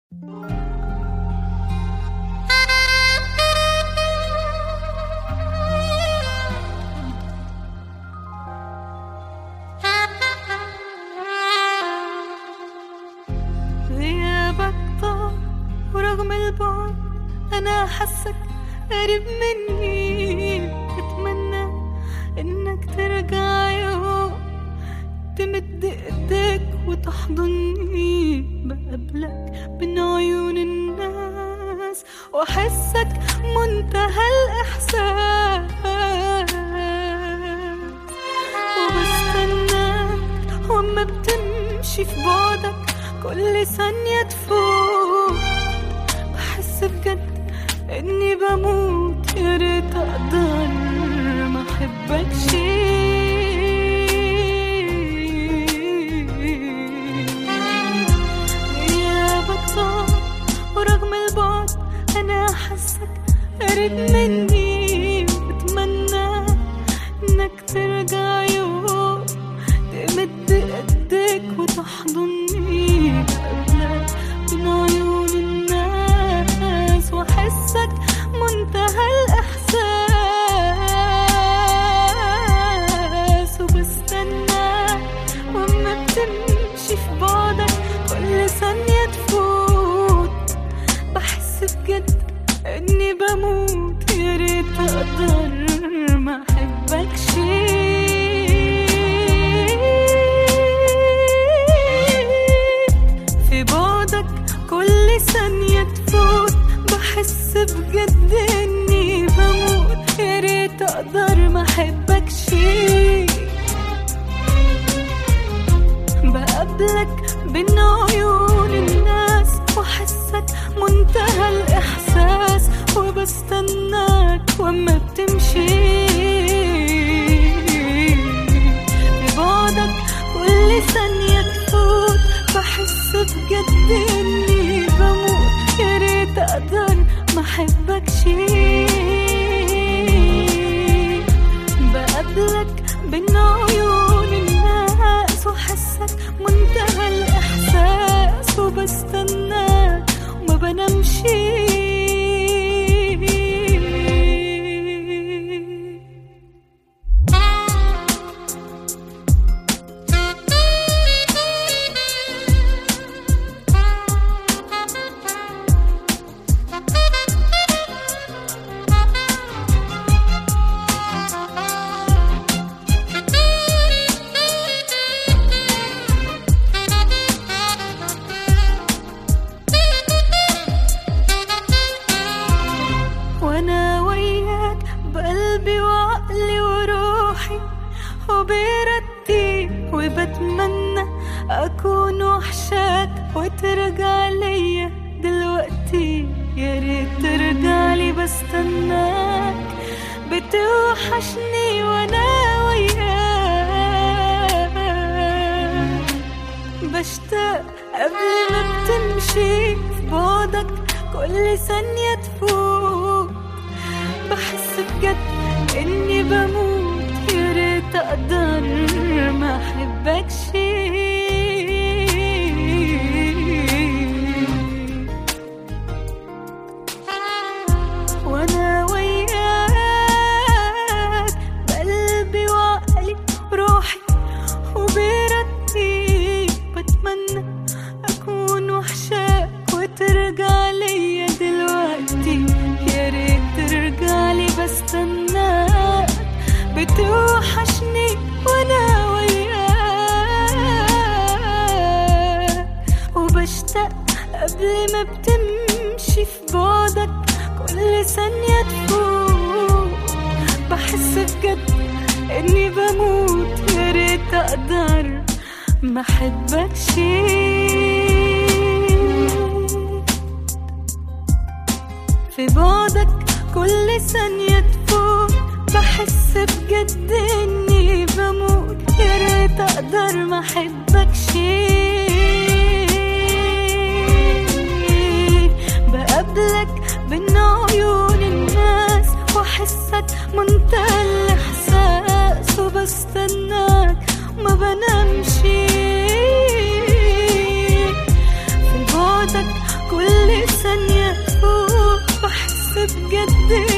رغم البعد أنا حسك قريب مني أتمنى إنك ترجع يوم تمد إيديك وتحضني بقابلك بين عيون الناس وأحسك منتهى الإحساس وبستناك وأما بتمشي في بعدك كل ثانية تفوت بحس بجد إني بموت يا ريت أقدر ما أحبكش غيابك صعب ورغم البعد أنا حاسك قريب مني وبتمنى إنك ترجع يوم تمد ايديك وتحضني قبلك من عيون الناس واحسك منتهى الاحساس وبستناك واما بتمشي في بعدك كل ثانية تفوت بحس بجد اني بموت يا ريت اقدر ما احبكش في بعدك كل ثانية تفوت بحس بجد اني بموت يا ريت اقدر ما احبكش بقابلك بين عيون الناس واحسك منتهى الاحساس وبستناك واما بتمشي في بعدك كل ثانية تفوت بحس بجد اني بموت يا ريت اقدر ما احبكش بقابلك بين عيون الناس واحسك منتهى الاحساس وبستناك وما بنامش وانا وياك بقلبي وعقلي وروحي وبيرتي وبتمنى اكون وحشاك وترجع ليا دلوقتي يا ريت ترجع لي بستناك بتوحشني وانا وياك بشتاق قبل ما بتمشي في بعدك كل ثانية تفوت بحس بجد إني بموت يا ريت أقدر ما أحبكش وأنا وياك بقلبي وعقلي روحي وبيرتي بتمنى أكون وحشاك وترجع ليا دلوقتي يا ريت ترجع لي بستناك بتوحشني وأنا وياك وبشتاق قبل ما بتمشي في بعدك كل ثانية تفوت بحس بجد اني بموت يا ريت اقدر ما احبكش في بعدك كل ثانية تفوت بحس بجد اني بموت يا ريت اقدر ما احبكش بقابلك بين عيون الناس واحسك منتهى الاحساس وبستناك ما بنامش في بعدك كل بجد